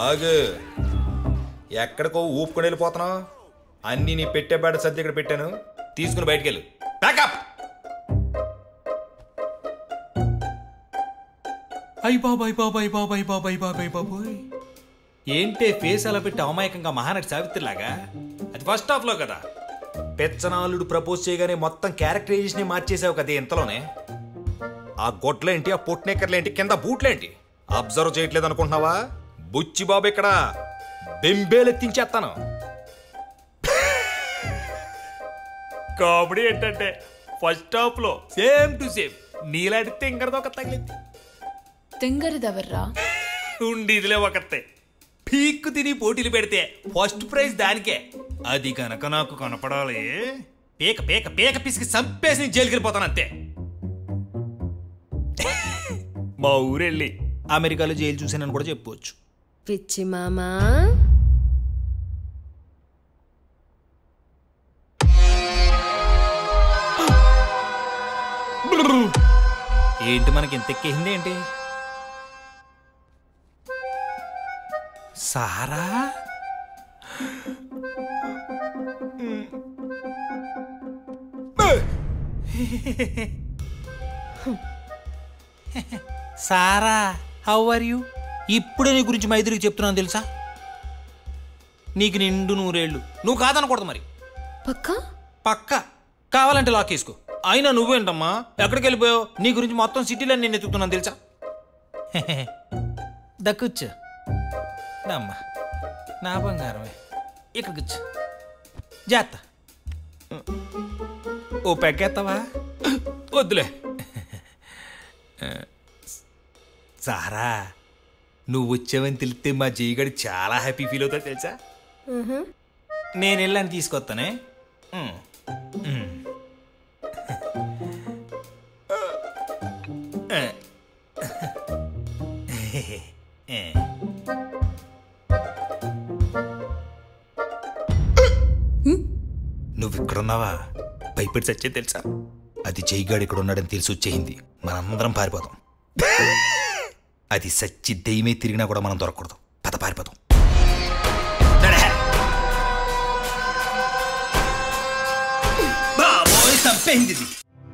ఆగు ఎక్కడికో ఊపుకొని వెళ్ళిపోతున్నావు అన్నీ నీ పెట్టే బేడ సర్ది ఇక్కడ పెట్టాను తీసుకుని బయటికి వెళ్ళు ప్యాకప్ అయ్య బాబాయ్ బాబాయ్ బాబాయ్ బాబాయ్ బాబాయ్ బాబాయ్ ఏంటే ఫేస్ అలా పెట్టి అమాయకంగా మహానటి సావిత్రిలాగా అది ఫస్ట్ హాఫ్ లో కదా పెచ్చనాలుడు ప్రపోజ్ చేయగానే మొత్తం క్యారెక్టరైజేషన్ మార్చేసావు కదా ఇంతలోనే ఆ గొడ్లేంటి ఆ పొట్నెక్కర్లేంటి కింద బూట్లేంటి అబ్జర్వ్ చేయట్లేదు అనుకుంటున్నావా బుచ్చి బాబు ఇక్కడ బెంబేలెత్తించేస్తాను కామెడీ ఏంటంటే ఫస్ట్ హాఫ్ లో సేమ్ టు సేమ్ నీలాంటి తింగరతో ఒక తగిలింది తింగరిదెవర్రా ఉండేదిలే ఒకతే పీక్కు తిని పోటీలు పెడితే ఫస్ట్ ప్రైజ్ దానికే అది కనుక నాకు కనపడాలి పీక పీక పీక పిసికి చంపేసి నేను జైలుకి వెళ్ళిపోతాను అంతే మా ఊరెళ్ళి అమెరికాలో జైలు చూసానని కూడా చెప్పుకోవచ్చు పిచ్చి మామా ఏంటి మనకి ఇంత ఎక్కేసింది ఏంటి Sara Sara how are you ఇప్పుడే నీ గురించి మైత్రికి చెప్తున్నాను తెలుసా నీకు నిండు నూరేళ్ళు నువ్వు కాదనకూడదు మరి పక్కా పక్క కావాలంటే లాక్ వేసుకో అయినా నువ్వేంటమ్మా ఎక్కడికి వెళ్ళిపోయావు నీ గురించి మొత్తం సిటీలో నేను ఎత్తుకుతున్నాను తెలుసా దక్కుచ్చు అమ్మా నా బంగారమే ఇక్కడ కూర్చో జాత ఓ పెక్కేస్తావా వద్దులే సారా నువ్వు వచ్చావని తెలిస్తే మా జయ్యగడి చాలా హ్యాపీ ఫీల్ అవుతాడు తెలుసా నేను వెళ్ళాను తీసుకొస్తానే ఉమ్. ఉమ్. నువ్వు ఇక్కడున్నావా భయపెట్టి చచ్చే తెలుసా అది జైగాడు ఇక్కడ ఉన్నాడని తెలిసి వచ్చేయింది మనందరం పారిపోతాం అది సచ్చి దెయ్యమే తిరిగినా కూడా మనం దొరకకూడదు పద పారిపోతాం నడే. బాబోయ్ చంపేయింది ఇది.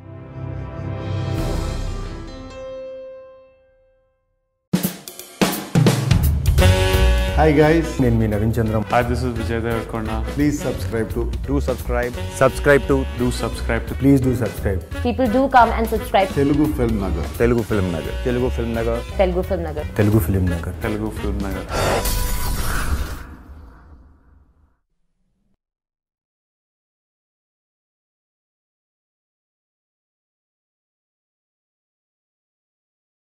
హాయ్ గైస్ నేను మీ Naveen Chandram Hi, this is Vijay Devarkonda. Please subscribe to do subscribe subscribe to Do subscribe to please do subscribe People do come and subscribe to Telugu film Nagar telugu film nagar telugu film nagar Telugu Film Nagar. Telugu film Nagar Telugu Film Nagar.